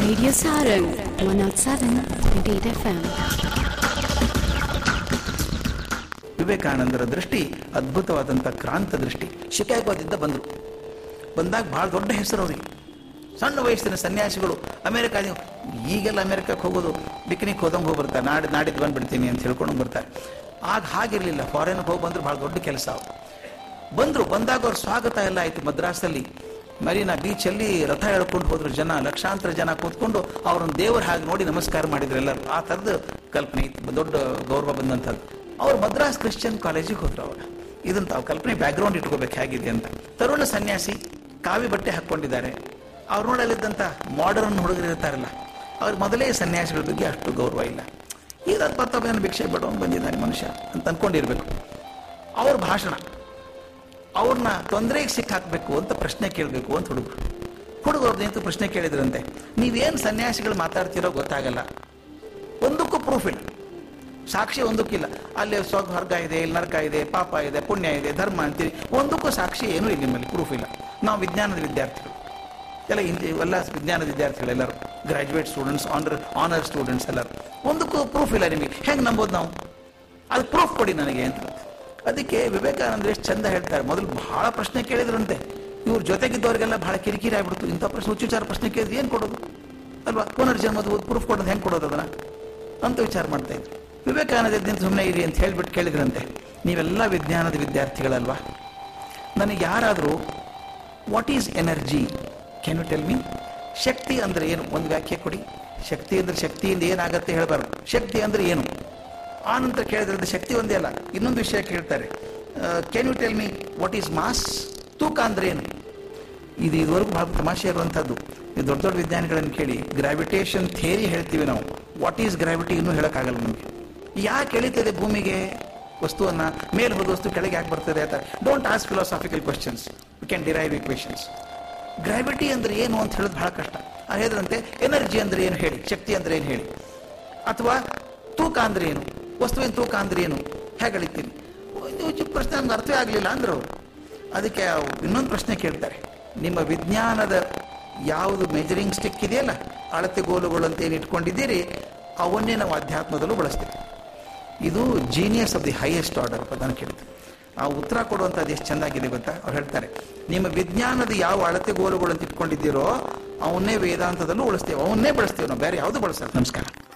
Radio Sarang 107.8 FM. ವಿವೇಕಾನಂದರ ದೃಷ್ಟಿ ಅದ್ಭುತವಾದಂಥ ಕ್ರಾಂತ ದೃಷ್ಟಿ ಶಿಕಾಗೋದಿಂದ ಬಂದರು ಬಂದಾಗ ಭಾಳ ದೊಡ್ಡ ಹೆಸರು ಅವರಿಗೆ ಸಣ್ಣ ವಯಸ್ಸಿನ ಸನ್ಯಾಸಿಗಳು ಅಮೆರಿಕ ಈಗೆಲ್ಲ ಅಮೆರಿಕಕ್ಕೆ ಹೋಗೋದು ಪಿಕ್ನಿಕ್ ಹೋದಂಗೆ ಹೋಗಿ ಬರ್ತಾರೆ ನಾಡಿ ನಾಡಿದ್ದು ಬಂದ್ಬಿಡ್ತೀನಿ ಅಂತ ಹೇಳ್ಕೊಂಡು ಬರ್ತಾರೆ ಆಗ ಹಾಗಿರಲಿಲ್ಲ ಫಾರಿನ್ಗೆ ಹೋಗಿ ಬಂದ್ರೆ ಭಾಳ ದೊಡ್ಡ ಕೆಲಸ ಅವ್ರು ಬಂದರು ಬಂದಾಗ ಅವ್ರ ಸ್ವಾಗತ ಎಲ್ಲ ಆಯಿತು ಮದ್ರಾಸಲ್ಲಿ ಮರೀನಾ ಬೀಚಲ್ಲಿ ರಥ ಎಳ್ಕೊಂಡು ಹೋದ್ರು ಜನ ಲಕ್ಷಾಂತರ ಜನ ಕೂತ್ಕೊಂಡು ಅವ್ರನ್ನ ದೇವರ ಹಾಗೆ ನೋಡಿ ನಮಸ್ಕಾರ ಮಾಡಿದ್ರು ಎಲ್ಲರೂ ಆ ಥರದ ಕಲ್ಪನೆ ಇತ್ತು ದೊಡ್ಡ ಗೌರವ ಬಂದಂಥದ್ದು ಅವ್ರು ಮದ್ರಾಸ್ ಕ್ರಿಶ್ಚಿಯನ್ ಕಾಲೇಜಿಗೆ ಹೋದ್ರು ಅವಾಗ ಇದನ್ನ ತಾವು ಕಲ್ಪನೆ ಬ್ಯಾಕ್ಗ್ರೌಂಡ್ ಇಟ್ಕೋಬೇಕು ಹೇಗಿದೆ ಅಂತ ತರುಣ ಸನ್ಯಾಸಿ ಕಾವಿ ಬಟ್ಟೆ ಹಾಕ್ಕೊಂಡಿದ್ದಾರೆ ಅವ್ರ ನೋಡಲಿದ್ದಂಥ ಮಾಡರ್ನ್ ಹುಡುಗರು ಇರ್ತಾರಲ್ಲ ಅವ್ರ ಮೊದಲೇ ಸನ್ಯಾಸಿಗಳ ಬಗ್ಗೆ ಅಷ್ಟು ಗೌರವ ಇಲ್ಲ ಈಗ ಮತ್ತೊಬ್ಬನ ಭಿಕ್ಷೆ ಬಿಡೋನು ಬಂದಿದ್ದಾನೆ ಮನುಷ್ಯ ಅಂತ ಅನ್ಕೊಂಡಿರ್ಬೇಕು ಅವ್ರ ಭಾಷಣ ಅವ್ರನ್ನ ತೊಂದರೆಗೆ ಸಿಕ್ಕಾಕ್ಬೇಕು ಅಂತ ಪ್ರಶ್ನೆ ಕೇಳಬೇಕು ಅಂತ ಹುಡುಗರು ಹುಡುಗರು ನಿಂತು ಪ್ರಶ್ನೆ ಕೇಳಿದ್ರಂತೆ ನೀವೇನು ಸನ್ಯಾಸಿಗಳು ಮಾತಾಡ್ತಿರೋ ಗೊತ್ತಾಗಲ್ಲ ಒಂದಕ್ಕೂ ಪ್ರೂಫ್ ಇಲ್ಲ ಸಾಕ್ಷಿ ಒಂದಕ್ಕಿಲ್ಲ ಅಲ್ಲಿ ಸ್ವರ್ಗ ಹೊರ್ಗ ಇದೆ ಇಲ್ಲಿ ನರಕ ಇದೆ ಪಾಪ ಇದೆ ಪುಣ್ಯ ಇದೆ ಧರ್ಮ ಅಂತೀವಿ ಒಂದಕ್ಕೂ ಸಾಕ್ಷಿ ಏನೂ ಇಲ್ಲ ನಿಮ್ಮಲ್ಲಿ ಪ್ರೂಫ್ ಇಲ್ಲ ನಾವು ವಿಜ್ಞಾನದ ವಿದ್ಯಾರ್ಥಿಗಳು ಎಲ್ಲ ಹಿಂದೆ ಎಲ್ಲ ವಿಜ್ಞಾನದ ವಿದ್ಯಾರ್ಥಿಗಳು ಎಲ್ಲರೂ graduate students honour honour students ಎಲ್ಲರೂ ಒಂದಕ್ಕೂ ಪ್ರೂಫ್ ಇಲ್ಲ ನಿಮಗೆ ಹೆಂಗೆ ನಂಬೋದು ನಾವು ಅದು ಪ್ರೂಫ್ ಕೊಡಿ ನನಗೆ ಅಂತ ಅದಕ್ಕೆ ವಿವೇಕಾನಂದ ಎಷ್ಟು ಚಂದ ಹೇಳ್ತಾರೆ ಮೊದಲು ಬಹಳ ಪ್ರಶ್ನೆ ಕೇಳಿದ್ರಂತೆ ಇವ್ರ ಜೊತೆಗಿದ್ದವರಿಗೆಲ್ಲ ಬಹಳ ಕಿರಿಕಿರಿ ಆಗ್ಬಿಡ್ತು ಇಂಥ ಪ್ರಶ್ನೆ ಹುಚ್ಚುಚಾರ ಪ್ರಶ್ನೆ ಕೇಳಿದ್ರೆ ಏನು ಕೊಡೋದು ಅಲ್ವಾ ಪುನರ್ಜನ್ಮದ ಪ್ರೂಫ್ ಕೊಡೋದು ಹೆಂಗೆ ಕೊಡೋದು ಅದನ್ನ ಅಂತ ವಿಚಾರ ಮಾಡ್ತಾ ಇದ್ರು ವಿವೇಕಾನಂದ ನಿಂತು ಸುಮ್ಮನೆ ಇರಿ ಅಂತ ಹೇಳ್ಬಿಟ್ಟು ಕೇಳಿದ್ರಂತೆ ನೀವೆಲ್ಲ ವಿಜ್ಞಾನದ ವಿದ್ಯಾರ್ಥಿಗಳಲ್ವಾ ನನಗೆ ಯಾರಾದರೂ what is energy can you tell me ಶಕ್ತಿ ಅಂದ್ರೆ ಏನು ಒಂದು ವ್ಯಾಖ್ಯೆ ಕೊಡಿ ಶಕ್ತಿ ಅಂದ್ರೆ ಶಕ್ತಿಯಿಂದ ಏನಾಗತ್ತೆ ಹೇಳಬಾರ್ದು ಶಕ್ತಿ ಅಂದ್ರೆ ಏನು ಆ ನಂತರ ಕೇಳಿದ್ರೆ ಶಕ್ತಿ ಒಂದೇ ಅಲ್ಲ ಇನ್ನೊಂದು ವಿಷಯ ಕೇಳ್ತಾರೆ can you tell me what is mass ತೂಕ ಅಂದ್ರೆ ಏನು ಇದು ಇದುವರೆಗೂ ಬಹಳ ತಮಾಷೆ ಇರುವಂಥದ್ದು ಈ ದೊಡ್ಡ ದೊಡ್ಡ ವಿಜ್ಞಾನಿಗಳನ್ನು ಕೇಳಿ ಗ್ರಾವಿಟೇಷನ್ ಥಿಯರಿ ಹೇಳ್ತೀವಿ ನಾವು ವಾಟ್ ಈಸ್ ಗ್ರಾವಿಟಿ ಇನ್ನೂ ಹೇಳೋಕ್ಕಾಗಲ್ಲ ನಮಗೆ ಯಾಕೆ ಎಳಿತದೆ ಭೂಮಿಗೆ ವಸ್ತುವನ್ನ ಮೇಲೆ ಹೋದ ವಸ್ತು ಕೆಳಗೆ ಯಾಕೆ ಬರ್ತದೆ ಅಂತ don't ask philosophical questions we can derive equations gravity ಅಂದ್ರೆ ಏನು ಅಂತ ಹೇಳೋದು ಬಹಳ ಕಷ್ಟ ಆ ಹೇಳಿದ್ರಂತೆ ಎನರ್ಜಿ ಅಂದ್ರೆ ಏನು ಹೇಳಿ ಶಕ್ತಿ ಅಂದ್ರೆ ಏನು ಹೇಳಿ ಅಥವಾ ತೂಕ ಅಂದ್ರೆ ಏನು ವಸ್ತುವಿನ ತೂಕ ಅಂದ್ರೆ ಏನು ಹೇಗೆ ಅಳಿತೀನಿ ಇದು ಪ್ರಶ್ನೆ ನಮ್ಗೆ ಅರ್ಥವೇ ಆಗಲಿಲ್ಲ ಅಂದ್ರು ಅವ್ರು. ಅದಕ್ಕೆ ಅವ್ರು ಇನ್ನೊಂದು ಪ್ರಶ್ನೆ ಕೇಳ್ತಾರೆ ನಿಮ್ಮ ವಿಜ್ಞಾನದ ಯಾವುದು ಮೆಜರಿಂಗ್ ಸ್ಟಿಕ್ ಇದೆಯಲ್ಲ ಅಳತೆಗೋಲುಗಳು ಅಂತ ಏನು ಇಟ್ಕೊಂಡಿದ್ದೀರಿ ಅವನ್ನೇ ನಾವು ಅಧ್ಯಾತ್ಮದಲ್ಲೂ ಬಳಸ್ತೀವಿ ಇದು genius of the highest order ಅದನ್ನು ಕೇಳ್ತೀವಿ ಆ ಉತ್ತರ ಕೊಡುವಂಥದ್ದು ಎಷ್ಟು ಚೆನ್ನಾಗಿದೆ ಗೊತ್ತಾ ಅವ್ರು ಹೇಳ್ತಾರೆ ನಿಮ್ಮ ವಿಜ್ಞಾನದ ಯಾವ ಅಳತೆಗೋಲುಗಳು ಅಂತ ಇಟ್ಕೊಂಡಿದ್ದೀರೋ ಅವನ್ನೇ ವೇದಾಂತದಲ್ಲೂ ಉಳಿಸ್ತೇವೆ ಅವನ್ನೇ ಬಳಸ್ತೇವೆ ನಾವು ಬೇರೆ ಯಾವುದು ಬಳಸಲ್ಲ ನಮಸ್ಕಾರ